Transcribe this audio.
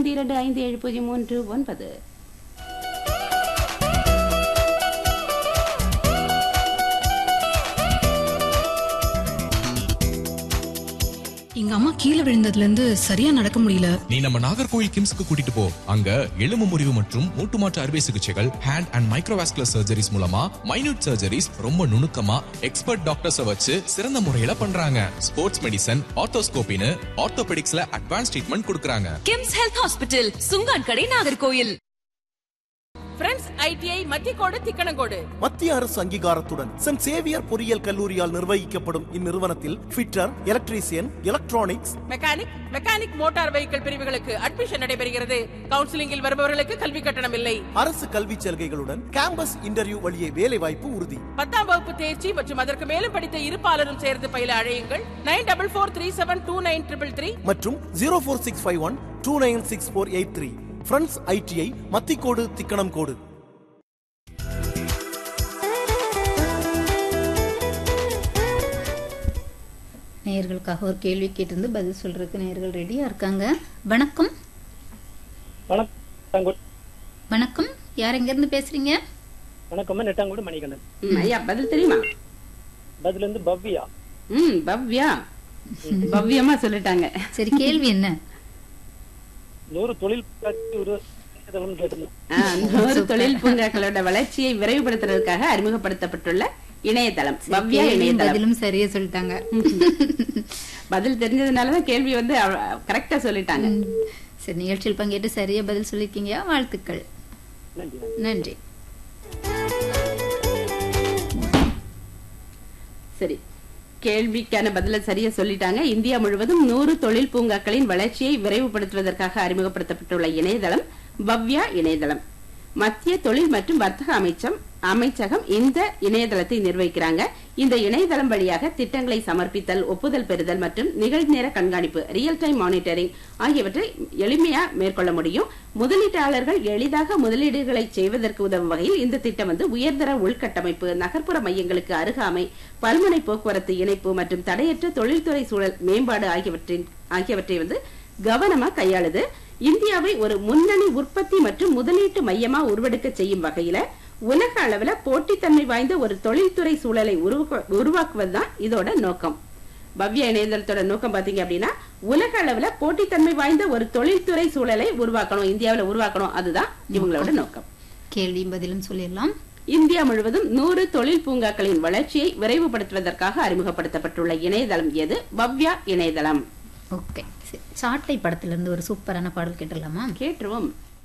ஐந்து இரண்டு ஐந்து ஏழு பூஜ்ஜியம் மூன்று ஒன்பது எங்க அம்மா கீழே விழுந்ததுல இருந்து சரியா நடக்க முடியல நீ நம்ம நாகர்கோயில் கிம்ஸ்க்கு கூட்டிட்டு போ அங்க எலும்பு முறிவு மற்றும் மூட்டு மாற்று அறுவை சிகிச்சைகள் ஹேண்ட் அண்ட் மைக்ரோவாஸ்குலர் சர்ஜரிஸ் மூலமா மைனூட் சர்ஜரிஸ் ரொம்ப நுணுக்கமா எக்ஸ்பர்ட் டாக்டர்ஸ வச்சு சிறந்த முறையில பண்றாங்க ஸ்போர்ட்ஸ் மெடிசன் ஆர்த்தோஸ்கோபின்னு ஆர்த்தோபெடிக்ஸ்ல அட்வான்ஸ் ட்ரீட்மெண்ட் கொடுக்கறாங்க KIMS health hospital Sungan Kadai Nagercoil friends ITI Mathiyakodu Thickanamcode மத்திய அரசு அங்கீகாரத்துடன் சென்ட் சேவியர் பொறியியல் கல்லூரியால் நிர்வகிக்கப்படும் இந்நிறுவனத்தில் fitter electrician electronics mechanic mechanic motor vehicle பிரிவுகளுக்கு அட்மிஷன் நடைபெறுகிறது கவுன்சிலிங்கில் வருபவர்களுக்கு கல்வி கட்டணம் இல்லை அரசு கல்வி சலுகைகளுடன் கேம்பஸ் இன்டர்வியூ வழியே வேலை வாய்ப்பு உறுதி பத்தாம் வகுப்பு தேர்ச்சி மற்றும் அதற்கு மேலும் படித்த இருப்பாளரும் சேர்ந்து பயில அழையுங்கள் nine double four three seven two nine triple three மற்றும் zero four six five one two nine six four eight three friends ITI Mathicode Thickanamcode நேயர்களுக்காக ஒரு கேள்வி கேட்டிருந்து பதில் சொல்றதுக்கு நேயர்கள் ரெடியா இருக்காங்க வணக்கம் வணக்கம் வணக்கம் யார் எங்க இருந்து பேசுறீங்க வணக்கம் நெட்டாங்கோடு மணிகண்டன் ம், ஐயா பதில் தெரியுமா பதில இருந்து பவ்யா ம் பவ்யா பவ்யமா சொல்லிட்டாங்க சரி கேள்வி என்ன நூறு தொழில் புரட்சி ஒரு இணையதளம்னு கேட்டிருந்தேன் ஆ, நூறு தொழில் பூங்காக்களோட வளர்ச்சியை விரைவுபடுத்துறதுக்காக அறிமுகப்படுத்தப்பட்டுள்ள இணையதளம் பவ்யா கேள்வியும் இணையதளம் பதிலும் சரியா சொல்லிட்டாங்க பதில் தெரிஞ்சதுனாலதான் கேள்வி வந்து கரெக்டா சொல்லிட்டாங்க சரி நிகழ்ச்சியில் பங்கேற்று சரியா பதில் சொல்லிருக்கீங்க வாழ்த்துக்கள் நன்றி நன்றி சரி கேள்விக்கான பதில சரியா சொல்லிட்டாங்க இந்தியா முழுவதும் நூறு தொழில் பூங்காக்களின் வளர்ச்சியை விரைவுபடுத்துவதற்காக அறிமுகப்படுத்தப்பட்டுள்ள இணையதளம் பவ்யா இணையதளம் மத்திய தொழில் மற்றும் வர்த்தக அமைச்சம் அமைச்சகம் இந்த இணையதளத்தை நிர்வகிக்கிறாங்க இந்த இணையதளம் வழியாக திட்டங்களை சமர்ப்பித்தல் ஒப்புதல் பெறுதல் மற்றும் நிகழ்நேர கண்காணிப்பு ரியல் டைம் மானிட்டரிங் ஆகியவற்றை எளிமையா மேற்கொள்ள முடியும் முதலீட்டாளர்கள் எளிதாக முதலீடுகளை செய்வதற்கு உதவும் வகையில் இந்த திட்டம் வந்து உயர்தர உள்கட்டமைப்பு நகர்ப்புற மையங்களுக்கு அருகாமை பல்முனை போக்குவரத்து இணைப்பு மற்றும் தடையற்ற தொழில்துறை சூழல் மேம்பாடு ஆகியவற்றின் ஆகியவற்றை வந்து கவனமா கையாளுது இந்தியாவை ஒரு முன்னணி உற்பத்தி மற்றும் முதலீட்டு மையமா உருவெடுக்க செய்யும் வகையில உலக அளவுல போட்டித்தன்மை வாய்ந்த ஒரு தொழில்துறை சூழலை உருவாக்க- உருவாக்குவதுதான் இதோட நோக்கம் பவ்ய இணையதளத்தோட நோக்கம் பாத்தீங்க அப்படின்னா உலக அளவுல போட்டித்தன்மை வாய்ந்த ஒரு தொழில்துறை சூழலை உருவாக்கணும் இந்தியாவுல உருவாக்கணும் அதுதான் இவங்களோட நோக்கம் கேள்வியும் பதிலும் சொல்லிடலாம் இந்தியா முழுவதும் நூறு தொழில் பூங்காக்களின் வளர்ச்சியை விரைவுபடுத்துவதற்காக அறிமுகப்படுத்தப்பட்டுள்ள இணையதளம் எது பவ்யா இணையதளம் ஓகே சரி சாட்டை படத்துல இருந்து ஒரு சூப்பரான பாடல் கேட்டுடலாமா கேட்டுருவோம்